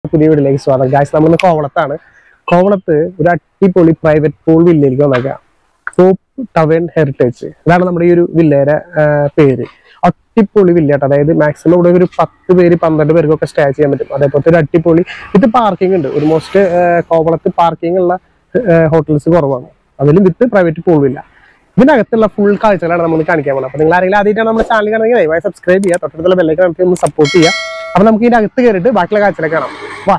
പുതിയ വീട്ടിലേക്ക് സ്വാഗതം ഗായ്സ് നമ്മളിന്ന് കോവളത്താണ് കോവളത്ത് ഒരു അടിപൊളി പ്രൈവറ്റ് പൂൾ വില്ലയിലേക്ക് വന്നേക്കാം സോപ്പ് ടവേൺ ഹെറിറ്റേജ് ഇതാണ് നമ്മുടെ ഈ ഒരു വില്ലയുടെ ആ, പേര് അടിപൊളി വില്ല കേട്ടോ അതായത് മാക്സിമം ഇവിടെ ഒരു പത്ത് പേര് പന്ത്രണ്ട് പേർക്കൊക്കെ സ്റ്റേ ചെയ്യാൻ പറ്റും അതേപോലത്തെ ഒരു അടിപൊളി ഇത് പാർക്കിംഗ് ഉണ്ട് ഓൾമോസ്റ്റ് കോവളത്ത് പാർക്കിംഗ് ഉള്ള ഹോട്ടൽസ് കുറവാണ് അതിലും വിത്ത് പ്രൈവറ്റ് പൂൾ വില്ല ഇതിനകത്തുള്ള ഫുൾ കാഴ്ചകളാണ് നമ്മൾ കാണിക്കാൻ പോകുന്നത് അപ്പൊ നിങ്ങൾ ആരെങ്കിലും ആദ്യമായിട്ടാണ് നമ്മുടെ ചാനൽ കാണുമെങ്കിൽ ദയവായി സബ്സ്ക്രൈബ് ചെയ്യുക തൊട്ടടുത്തുള്ള ബെല്ലൈക്കൺ നമുക്ക് ഒന്ന് സപ്പോർട്ട് ചെയ്യുക അപ്പൊ നമുക്ക് ഇതിന്റെ അകത്ത് കയറിയിട്ട് ബാക്കിയുള്ള കാഴ്ചകളൊക്കെ കാണാം വാ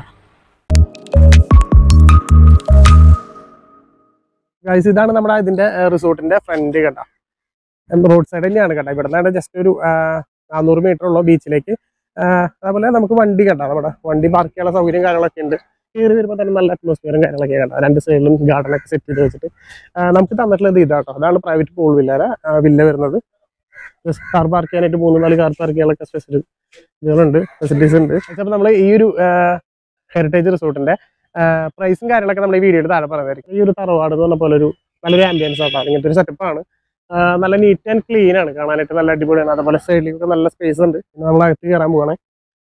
ഗൈസ് ഇതാണ് നമ്മുടെ ഇതിന്റെ റിസോർട്ടിന്റെ ഫ്രണ്ട് കണ്ട റോഡ് സൈഡ് തന്നെയാണ് കേട്ടോ ഇവിടെ നിന്നാണ് ജസ്റ്റ് ഒരു ആ, നാനൂറ് മീറ്റർ ഉള്ള ബീച്ചിലേക്ക് അതുപോലെ നമുക്ക് വണ്ടി കണ്ട നമ്മുടെ വണ്ടി പാർക്ക് ചെയ്യാനുള്ള സൗകര്യം കാര്യങ്ങളൊക്കെ ഉണ്ട് കയറി വരുമ്പോൾ തന്നെ നല്ല അറ്റ്മോസ്ഫിയറും കാര്യങ്ങളൊക്കെ കണ്ട രണ്ട് സൈഡിലും ഗാർഡൻ ഒക്കെ സെറ്റ് ചെയ്ത് വെച്ചിട്ട് ആ, നമുക്ക് തന്നിട്ടുള്ളത് ഇതാട്ടോ അതാണ് പ്രൈവറ്റ് പൂൾ വില്ല വില്ല വരുന്നത് കാർ പാർക്ക് ചെയ്യാനായിട്ട് മൂന്ന് നാല് കാർ പാർക്ക് ചെയ്യാനൊക്കെ സ്പെഷ്യൽ ഇതുകളുണ്ട് ഫെസിലിറ്റീസ് ഉണ്ട് അപ്പോൾ നമ്മൾ ഈ ഒരു ഹെറിറ്റേജ് റിസോർട്ടിന്റെ പ്രൈസും കാര്യങ്ങളൊക്കെ നമ്മൾ ഈ വീഡിയോയുടെ താഴെ പറയുന്നതായിരിക്കും ഈ ഒരു തറവാട് എന്ന് പറഞ്ഞ പോലെ ഒരു നല്ലൊരു ആംബിയൻസ് ആട്ടാണ് ഇങ്ങനത്തെ ഒരു സെറ്റപ്പാണ് നല്ല നീറ്റ് ആൻഡ് ക്ലീൻ ആണ് കാണാനായിട്ട് നല്ല അടിപൊളിയാണ് അതുപോലെ സൈഡിലേക്കൊക്കെ നല്ല സ്പേസ് ഉണ്ട് പിന്നെ നമ്മൾ അകത്ത് കയറാൻ പോകണേ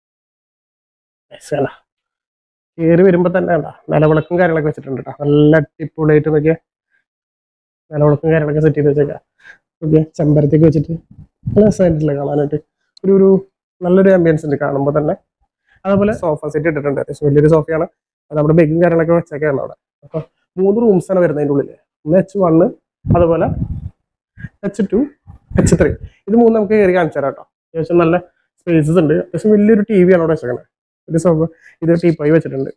കയറി വരുമ്പോൾ തന്നെ കണ്ട നിലവിളക്കും കാര്യങ്ങളൊക്കെ വെച്ചിട്ടുണ്ട് കേട്ടോ നല്ല അടിപൊളിയായിട്ട് നോക്കിയാൽ നിലവിളക്കും കാര്യങ്ങളൊക്കെ സെറ്റ് ചെയ്ത് വെച്ചേക്കാം ഓക്കെ ചെമ്പരത്തേക്ക് വെച്ചിട്ട് നല്ല രസമായിട്ടില്ല കാണാനായിട്ട് ഒരു ഒരു നല്ലൊരു ആംബിയൻസ് ഉണ്ട് കാണുമ്പോൾ തന്നെ അതുപോലെ സോഫ സെറ്റ് ഇട്ടിട്ടുണ്ട് അത്യാവശ്യം വലിയൊരു സോഫയാണ് അത് നമ്മുടെ ബെഗും കാര്യങ്ങളൊക്കെ വെച്ചൊക്കെയാണ് അവിടെ അപ്പൊ മൂന്ന് റൂംസ് ആണ് വരുന്നത് അതിൻ്റെ ഉള്ളിൽ ഒന്ന് എച്ച് വണ്ണ് അതുപോലെ എച്ച് ടു എച്ച് ത്രീ ഇത് മൂന്ന് നമുക്ക് കയറി കാണിച്ചു തരാം കേട്ടോ അത്യാവശ്യം നല്ല സ്പേസസ് ഉണ്ട് അത്യാവശ്യം വലിയൊരു ടി വി ആണ് അവിടെ വെച്ചേക്കുന്നത് ഒരു സോഫ ഇത് ടീപ്പായി വെച്ചിട്ടുണ്ട്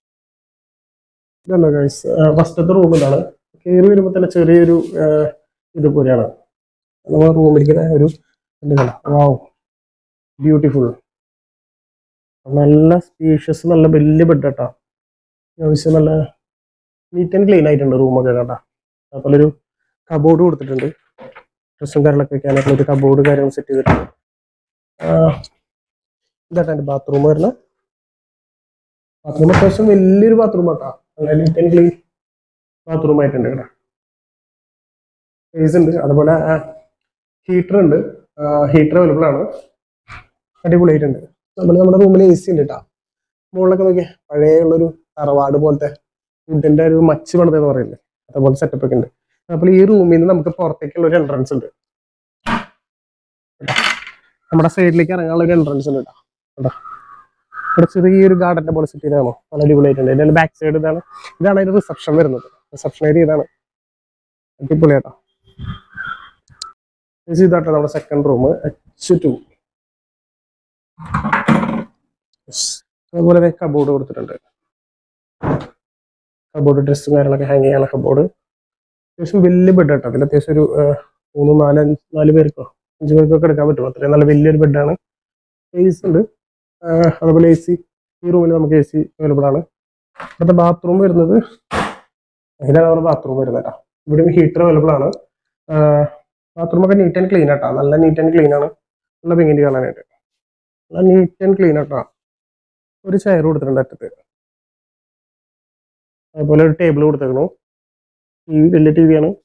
ഇതല്ല ഗൈസ് ഫസ്റ്റത്തെ റൂം ഇതാണ് കയറി വരുമ്പോൾ തന്നെ ചെറിയൊരു ആ, ഇതുപോലെയാണ് നമ്മൾ റൂമിലിരിക്കുന്ന ഒരു ഇത് കണ്ടോ വാവ് ബ്യൂട്ടിഫുൾ നല്ല സ്പീഷ്യസ് നല്ല വലിയ ബെഡ് കേട്ടോ അത്യാവശ്യം നല്ല നീറ്റ് ആൻഡ് ക്ലീൻ ആയിട്ടുണ്ട് റൂമൊക്കെ കേട്ടോ അതുപോലെ ഒരു കബോർഡ് കൊടുത്തിട്ടുണ്ട് ഡ്രസ്സും കാര്യങ്ങളൊക്കെ വെക്കാനായിട്ടുള്ള ഒരു കബോർഡ് കാര്യങ്ങൾ സെറ്റ് ചെയ്തിട്ടുണ്ട് ആ, ഇതാട്ടോ എൻ്റെ ബാത്റൂം വരുന്നത് ബാത്റൂം അത്യാവശ്യം വലിയൊരു ബാത്റൂം ആട്ടോ നല്ല നീറ്റ് ആൻഡ് ക്ലീൻ ബാത്റൂം ആയിട്ടുണ്ട് കേട്ടോ സ്പേസ് ഉണ്ട് അതുപോലെ ഹീറ്റർ ഉണ്ട് ഹീറ്റർ അവൈലബിൾ ആണ് അടിപൊളിയായിട്ടുണ്ട് നമ്മൾ നമ്മുടെ റൂമിൽ എ സി ഉണ്ട് കേട്ടോ മുകളിലൊക്കെ നോക്കിയാൽ പഴയ ഉള്ളൊരു തറവാട് പോലത്തെ വുഡിന്റെ ഒരു മച്ച് പണിതെന്ന് പറയില്ലേ അതുപോലെ സെറ്റപ്പ് ഒക്കെ ഉണ്ട് അപ്പോൾ ഈ റൂമിൽ നിന്ന് നമുക്ക് പുറത്തേക്കുള്ള ഒരു എൻട്രൻസ് ഉണ്ട് കേട്ടോ. നമ്മുടെ സൈഡിലേക്ക് ഇറങ്ങാനുള്ള ഒരു എൻട്രൻസ് ഉണ്ട് കേട്ടോ കേട്ടോ ഇവിടെ ചെറിയൊരു ഗാർഡന്റെ പോലെ സെറ്റ് ചെയ്താണോ നല്ല അടിപൊളിയായിട്ടുണ്ട് ഇതിന്റെ ബാക്ക് സൈഡ് ഇതാണ് ഇതാണ് അതിന്റെ റിസപ്ഷൻ വരുന്നത് റിസപ്ഷൻ ഏരിയ ഇതാണ് അടിപൊളിയാട്ടോ ഇത് ഇതാട്ടോ നമ്മുടെ സെക്കൻഡ് റൂം എച്ച് ടു അതുപോലെ തന്നെ കബോർഡ് കൊടുത്തിട്ടുണ്ട് കബോർഡ് ഡ്രസ്സും കാര്യങ്ങളൊക്കെ ഹാങ് ചെയ്യാനുള്ള കബോർഡ് അത്യാവശ്യം വലിയ ബെഡ് കേട്ടോ അതിൽ അത്യാവശ്യം ഒരു ആ, മൂന്ന് നാല് അഞ്ച് നാല് പേർക്കോ അഞ്ച് പേർക്കൊക്കെ എടുക്കാൻ പറ്റും അത്രയും നല്ല വലിയൊരു ബെഡാണ് സ്പേസ് ഉണ്ട് ആ, അതുപോലെ എ സി ഈ റൂമിൽ നമുക്ക് എ സി അവൈലബിൾ ആണ് ഇവിടുത്തെ ബാത്റൂം വരുന്നത് ഇതിലാണ് നമ്മുടെ ബാത്റൂം വരുന്നത് കേട്ടോ ഇവിടെ ഹീറ്റർ അവൈലബിൾ ആണ് ബാത്റൂം ഒക്കെ നീറ്റ് ആൻഡ് ക്ലീൻ ആട്ടോ നല്ല നീറ്റ് ആൻഡ് ക്ലീൻ ആണ് നല്ല പെയിന്റ് കാണാനായിട്ട് നല്ല നീറ്റ് ആൻഡ് ക്ലീൻ ആട്ടോ ഒരു ചെയർ കൊടുത്തിട്ടുണ്ട് അറ്റത്ത് അതുപോലെ ഒരു ടേബിൾ കൊടുത്തേക്കണു ടി വി വലിയ ടി വി ആണ്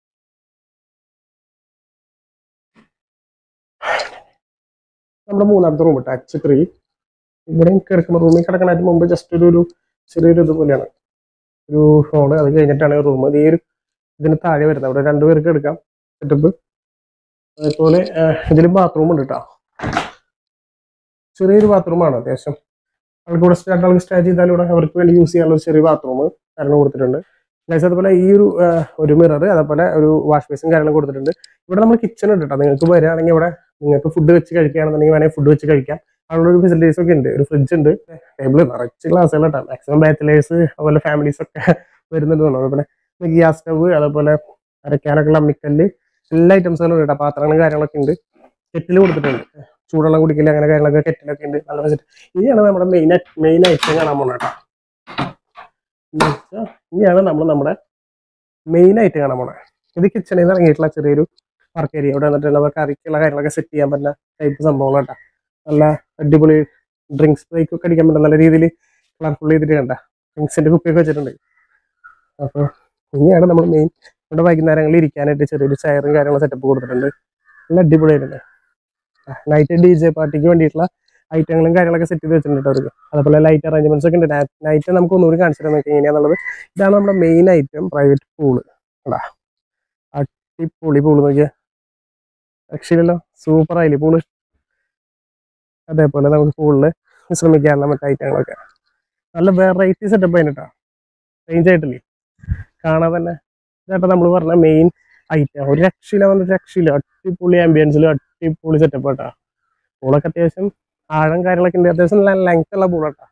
നമ്മുടെ മൂന്നാമത്തെ റൂം കേട്ടോ എച്ച് ത്രീ ഇവിടെ കിടക്കുന്ന റൂമിൽ കിടക്കണതിന് മുമ്പ് ജസ്റ്റ് ഒരു ഒരു ചെറിയൊരു ഇതുപോലെയാണ് ഒരു ഹോള് അത് കഴിഞ്ഞിട്ടാണ് റൂം അത് ഈ ഒരു ഇതിന് താഴെ വരുന്നത് അവിടെ രണ്ടു പേർക്ക് എടുക്കാം സെറ്റപ്പ് അതേപോലെ ഇതിൽ ബാത്റൂം ഉണ്ട് കേട്ടോ ചെറിയൊരു ബാത്റൂമാണ് അത്യാവശ്യം അവർക്ക് ഇവിടെ രണ്ടാൾക്ക് സ്റ്റേ ചെയ്താലും ഇവിടെ അവർക്ക് വേണ്ടി യൂസ് ചെയ്യാനുള്ള ഒരു ചെറിയ ബാത്റൂം കാര്യങ്ങൾ കൊടുത്തിട്ടുണ്ട് ഗൈസ് അതുപോലെ ഈ ഒരു ആ, ഒരു മിറർ അതേപോലെ ഒരു വാഷ് ബേസും കാര്യങ്ങളും കൊടുത്തിട്ടുണ്ട് ഇവിടെ നമ്മൾ കിച്ചൺ ഉണ്ട് കേട്ടോ നിങ്ങൾക്ക് വരികയാണെങ്കിൽ ഇവിടെ നിങ്ങൾക്ക് ഫുഡ് വെച്ച് കഴിക്കുകയാണെന്നുണ്ടെങ്കിൽ വേണമെങ്കിൽ ഫുഡ് വെച്ച് കഴിക്കാം അതിനുള്ള ഒരു ഫെസിലിറ്റീസ് ഒക്കെ ഉണ്ട് ഒരു ഫ്രിഡ്ജ് ഉണ്ട് ടേബിൾ നിറച്ച് ഗ്ലാസ്സുകൾ കേട്ടോ മാക്സിമം ബാച്ചിലേഴ്സ് അതുപോലെ ഫാമിലീസ് ഒക്കെ വരുന്നുണ്ട് തോന്നുന്നു അതുപോലെ ഗ്യാസ് സ്റ്റവ് അതേപോലെ അരയ്ക്കാനൊക്കെ ഉള്ള അമ്മിക്കല്ല് എല്ലാ ഐറ്റംസുകളും ഉണ്ട് കേട്ടോ പാത്രങ്ങളും കാര്യങ്ങളൊക്കെ ഉണ്ട് കെറ്റിൽ കൊടുത്തിട്ടുണ്ട് ചൂടുവെള്ളം കുടിക്കല് അങ്ങനെ കാര്യങ്ങളൊക്കെ കെറ്റിലൊക്കെ ഉണ്ട് നല്ല ഫെസിലിറ്റി ഇനിയാണ് നമ്മുടെ മെയിൻ മെയിൻ ഐറ്റം കാണാൻ പോകുന്നത് കേട്ടോ എന്ന് വെച്ചാൽ ഇനിയാണ് നമ്മൾ നമ്മുടെ മെയിൻ ആയിട്ട് കാണാൻ പോണത് ഇത് കിച്ചണിൽ നിന്ന് ഇറങ്ങിയിട്ടുള്ള ചെറിയൊരു വർക്ക് ഏരിയ ഇവിടെ വന്നിട്ട് നമുക്ക് കറിക്കുള്ള കാര്യങ്ങളൊക്കെ സെറ്റ് ചെയ്യാൻ പറ്റുന്ന ടൈപ്പ് സംഭവങ്ങൾ കേട്ടോ നല്ല അടിപൊളി ഡ്രിങ്ക്സ് ബ്രേക്ക് ഒക്കെ അടിക്കാൻ പറ്റുന്ന നല്ല രീതിയിൽ കളർഫുൾ ചെയ്തിട്ട് കണ്ട ഡ്രിങ്ക്സിന്റെ കുപ്പിയൊക്കെ വെച്ചിട്ടുണ്ട് അപ്പോൾ ഇനിയാണ് നമ്മൾ മെയിൻ ഇവിടെ വൈകുന്നേരങ്ങളിൽ ഇരിക്കാനായിട്ട് ചെറിയൊരു ചെയറും കാര്യങ്ങളും സെറ്റപ്പ് കൊടുത്തിട്ടുണ്ട് നല്ല അടിപൊളിയായിട്ടുണ്ട് നൈറ്റ് ഡി ജെ പാർട്ടിക്ക് വേണ്ടിയിട്ടുള്ള ഐറ്റങ്ങളും കാര്യങ്ങളൊക്കെ സെറ്റ് ചെയ്ത് വെച്ചിട്ടുണ്ട് അവർക്ക് അതുപോലെ ലൈറ്റ് അറേഞ്ച്മെന്റ്സ് ഒക്കെ ഉണ്ട് നൈറ്റ് നമുക്ക് ഒന്നുകൂടി കാണിച്ചു തരാൻ നോക്കി എങ്ങനെയാന്നുള്ളത് ഇതാണ് നമ്മുടെ മെയിൻ ഐറ്റം പ്രൈവറ്റ് പൂള് കണ്ടാ അടിപൊളി പൂള് നോക്കിയാ രക്ഷയില്ലല്ലോ സൂപ്പർ ആയില്ലേ പൂള് അതേപോലെ നമുക്ക് പൂളില് വിശ്രമിക്കാനുള്ള മറ്റു ഐറ്റങ്ങളൊക്കെ നല്ല വെറൈറ്റി സെറ്റപ്പ് അതിനിട്ടാ റേഞ്ച് ആയിട്ടില്ലേ കാണാൻ തന്നെ ചേട്ടാ നമ്മൾ പറഞ്ഞ മെയിൻ ഐറ്റം ഒരു രക്ഷയില്ല വന്നിട്ട് രക്ഷയില്ല അടിപൊളി ആംബിയൻസിൽ അടിപൊളി സെറ്റപ്പ് ആട്ടാ പൂളൊക്കെ അത്യാവശ്യം ആഴം കാര്യങ്ങളൊക്കെ ഉണ്ട് അത്യാവശ്യം നല്ല ലെങ്ത് ഉള്ള പൂളാട്ടാ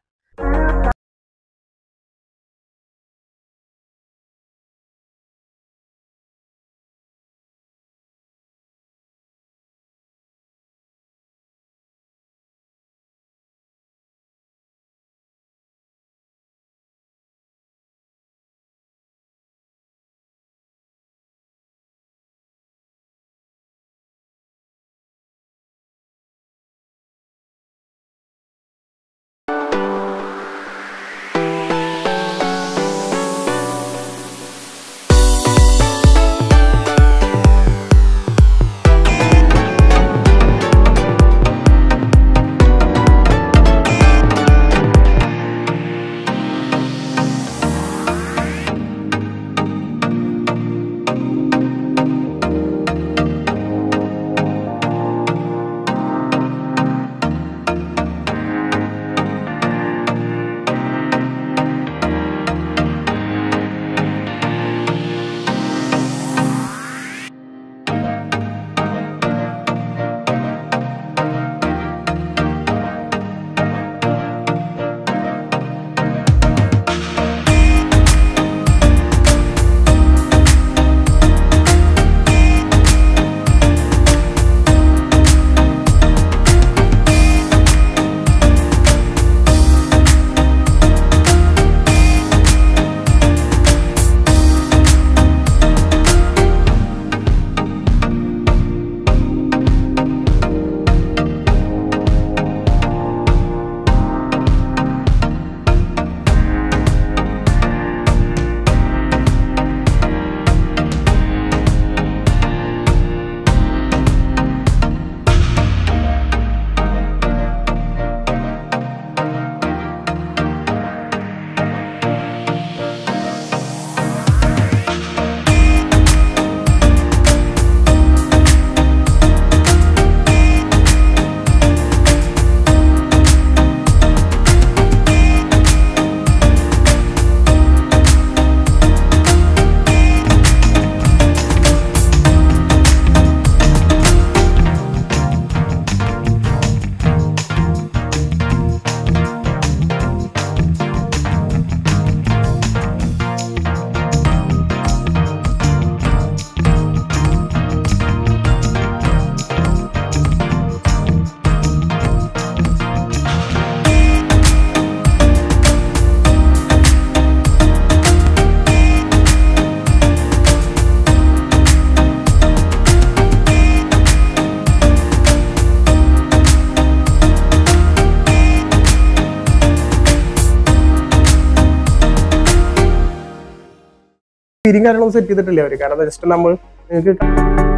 തിരിയും കാര്യങ്ങളൊന്നും സെറ്റ് ചെയ്തിട്ടില്ല അവര് കാരണം ജസ്റ്റ് നമ്മൾ നിങ്ങൾക്ക്